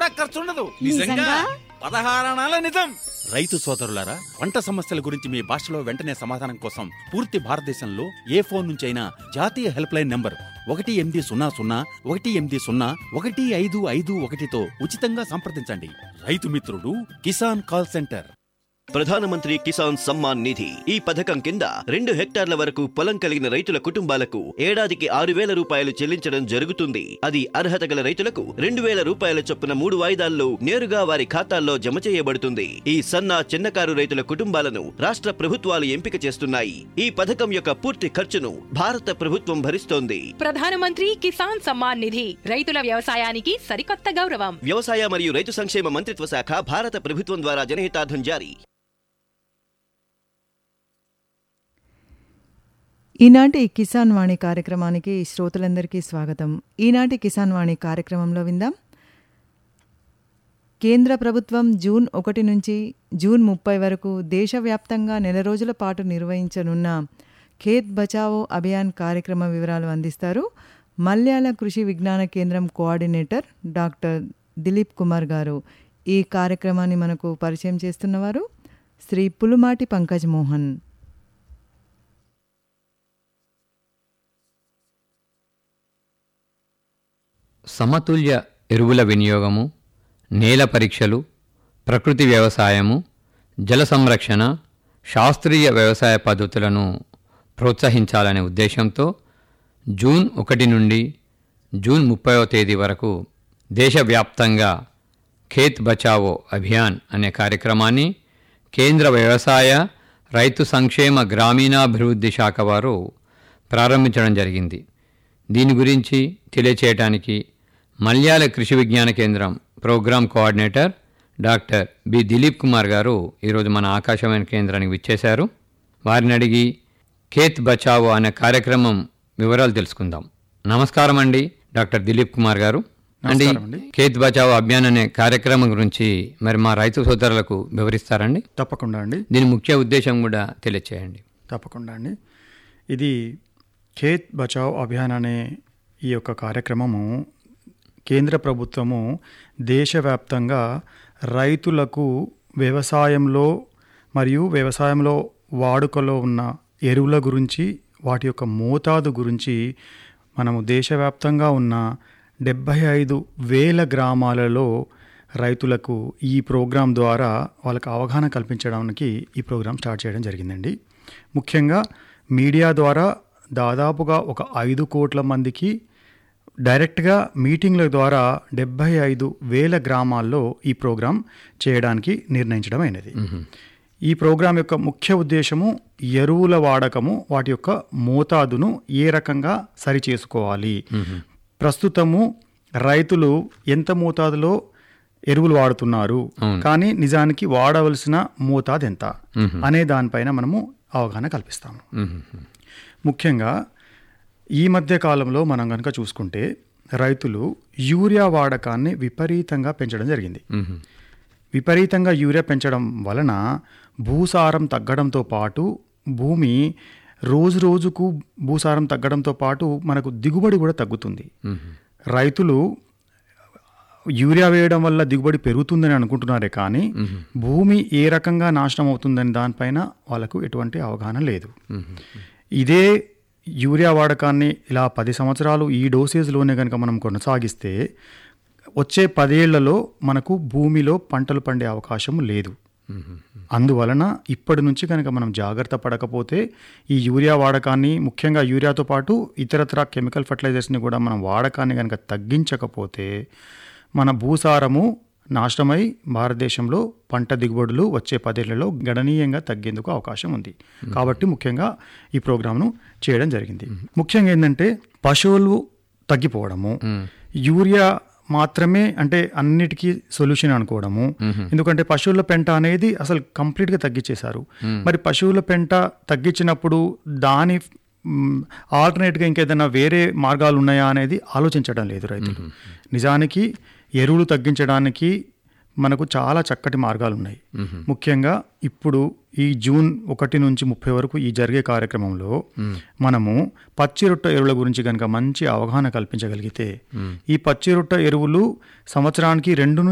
పైసా ఖర్చు ఉండదు నిజంగా? పదహారణాల నిజం రైతు సోదరులారా పంట సమస్యల గురించి మీ భాషలో వెంటనే సమాధానం కోసం పూర్తి భారతదేశంలో ఏ ఫోన్ నుంచైనా జాతీయ హెల్ప్ లైన్ నంబర్ ఒకటి ఎనిమిది సున్నా సున్నా ఒకటి ఎనిమిది సున్నా ఒకటి ఐదు ఐదు ఒకటితో ఉచితంగా సంప్రదించండి రైతు మిత్రుడు కిసాన్ కాల్ సెంటర్ ప్రధానమంత్రి కిసాన్ సమ్మాన్ నిధి ఈ పథకం కింద రెండు హెక్టార్ల వరకు పొలం కలిగిన రైతుల కుటుంబాలకు ఏడాదికి ఆరు వేల రూపాయలు చెల్లించడం జరుగుతుంది అది అర్హత గల రైతులకు రెండు వేల రూపాయల చొప్పున మూడు వాయిదాల్లో నేరుగా వారి ఖాతాల్లో జమ చేయబడుతుంది ఈ సన్న చిన్నకారు రైతుల కుటుంబాలను రాష్ట్ర ప్రభుత్వాలు ఎంపిక చేస్తున్నాయి ఈ పథకం యొక్క పూర్తి ఖర్చును భారత ప్రభుత్వం భరిస్తోంది ప్రధానమంత్రి కిసాన్ సమ్మాన్ నిధి రైతుల వ్యవసాయానికి సరికొత్త గౌరవం వ్యవసాయ మరియు రైతు సంక్షేమ మంత్రిత్వ శాఖ భారత ప్రభుత్వం ద్వారా జనహితార్థం జారీ ఈనాటి కిసాన్ వాణి కార్యక్రమానికి శ్రోతలందరికీ స్వాగతం ఈనాటి కిసాన్ వాణి కార్యక్రమంలో విందాం కేంద్ర ప్రభుత్వం జూన్ ఒకటి నుంచి జూన్ ముప్పై వరకు దేశవ్యాప్తంగా నెల రోజుల పాటు నిర్వహించనున్న ఖేత్ బచావో అభియాన్ కార్యక్రమ వివరాలు అందిస్తారు మల్యాల కృషి విజ్ఞాన కేంద్రం కోఆర్డినేటర్ డాక్టర్ దిలీప్ కుమార్ గారు ఈ కార్యక్రమాన్ని మనకు పరిచయం చేస్తున్నవారు శ్రీ పులుమాటి పంకజ్ మోహన్ సమతుల్య ఎరువుల వినియోగము నేల పరీక్షలు ప్రకృతి వ్యవసాయము జల సంరక్షణ శాస్త్రీయ వ్యవసాయ పద్ధతులను ప్రోత్సహించాలనే ఉద్దేశంతో జూన్ ఒకటి నుండి జూన్ ముప్పైవ తేదీ వరకు దేశవ్యాప్తంగా ఖేత్ బచావో అభియాన్ అనే కార్యక్రమాన్ని కేంద్ర వ్యవసాయ రైతు సంక్షేమ గ్రామీణాభివృద్ధి శాఖ వారు ప్రారంభించడం జరిగింది దీని గురించి తెలియచేయటానికి Malyala Krishi Vigyan Kendra program coordinator doctor B Dilip Kumar గారు ఈరోజు మన ఆకాశవాణి కేంద్రానికి విచ్చేశారు వారిని అడిగి ఖేత్ బచావో అనే కార్యక్రమం వివరాలు తెలుసుకుందాం నమస్కారం అండి డాక్టర్ దిలీప్ కుమార్ గారు అండి నమస్కారం అండి. ఖేత్ బచావో అభియాన్ అనే కార్యక్రమం గురించి మరి మా రైతు సోదరులకు వివరిస్తారండి తప్పకుండా అండి దీని ముఖ్య ఉద్దేశం కూడా తెలియచేయండి తప్పకుండా అండి ఇది ఖేత్ బచావ్ అభియాన్ అనే ఈ యొక్క కార్యక్రమము కేంద్ర ప్రభుత్వము దేశవ్యాప్తంగా రైతులకు వ్యవసాయంలో మరియు వ్యవసాయంలో వాడుకలో ఉన్న ఎరువుల గురించి వాటి యొక్క మోతాదు గురించి మనము దేశవ్యాప్తంగా ఉన్న డెబ్భై ఐదు వేల గ్రామాలలో రైతులకు ఈ ప్రోగ్రాం ద్వారా వాళ్ళకి అవగాహన కల్పించడానికి ఈ ప్రోగ్రాం స్టార్ట్ చేయడం జరిగిందండి ముఖ్యంగా మీడియా ద్వారా దాదాపుగా ఒక ఐదు కోట్ల మందికి డైరెక్ట్గా మీటింగ్ల ద్వారా డెబ్భై ఐదు వేల గ్రామాల్లో ఈ ప్రోగ్రాం చేయడానికి నిర్ణయించడం అయినది ఈ ప్రోగ్రాం యొక్క ముఖ్య ఉద్దేశము ఎరువుల వాడకము వాటి యొక్క మోతాదును ఏ రకంగా సరి చేసుకోవాలి ప్రస్తుతము రైతులు ఎంత మోతాదులో ఎరువులు వాడుతున్నారు కానీ నిజానికి వాడవలసిన మోతాదు ఎంత అనే దానిపైన మనము అవగాహన కల్పిస్తాము ముఖ్యంగా ఈ మధ్య కాలంలో మనం కనుక చూసుకుంటే రైతులు యూరియా వాడకాన్ని విపరీతంగా పెంచడం జరిగింది విపరీతంగా యూరియా పెంచడం వలన భూసారం తగ్గడంతో పాటు భూమి రోజు రోజుకు భూసారం తగ్గడంతో పాటు మనకు దిగుబడి కూడా తగ్గుతుంది రైతులు యూరియా వేయడం వల్ల దిగుబడి పెరుగుతుందని అనుకుంటున్నారే కానీ భూమి ఏ రకంగా నాశనం అవుతుందని దానిపైన వాళ్ళకు ఎటువంటి అవగాహన లేదు ఇదే యూరియా వాడకాన్ని ఇలా పది సంవత్సరాలు ఈ డోసేజ్లోనే కనుక మనం కొనసాగిస్తే వచ్చే పదేళ్లలో మనకు భూమిలో పంటలు పండే అవకాశం లేదు అందువలన ఇప్పటి నుంచి కనుక మనం జాగ్రత్త పడకపోతే ఈ యూరియా వాడకాన్ని ముఖ్యంగా యూరియాతో పాటు ఇతరత్ర కెమికల్ ఫర్టిలైజర్స్ని కూడా మనం వాడకాన్ని కనుక తగ్గించకపోతే మన భూసారము నాశనమై భారతదేశంలో పంట దిగుబడులు వచ్చే పదేళ్లలో గణనీయంగా తగ్గేందుకు అవకాశం ఉంది కాబట్టి ముఖ్యంగా ఈ ప్రోగ్రామ్ను చేయడం జరిగింది ముఖ్యంగా ఏంటంటే పశువులు తగ్గిపోవడము యూరియా మాత్రమే అంటే అన్నిటికీ సొల్యూషన్ అనుకోవడము ఎందుకంటే పశువుల పెంట అనేది అసలు కంప్లీట్గా తగ్గించేశారు మరి పశువుల పెంట తగ్గించినప్పుడు దాని ఆల్టర్నేట్గా ఇంకేదైనా వేరే మార్గాలు ఉన్నాయా అనేది ఆలోచించడం లేదు రైతులు నిజానికి ఎరువులు తగ్గించడానికి మనకు చాలా చక్కటి మార్గాలు ఉన్నాయి ముఖ్యంగా ఇప్పుడు ఈ జూన్ ఒకటి నుంచి ముప్పై వరకు ఈ జరిగే కార్యక్రమంలో మనము పచ్చిరొట్ట ఎరువుల గురించి కనుక మంచి అవగాహన కల్పించగలిగితే ఈ పచ్చిరొట్ట ఎరువులు సంవత్సరానికి రెండు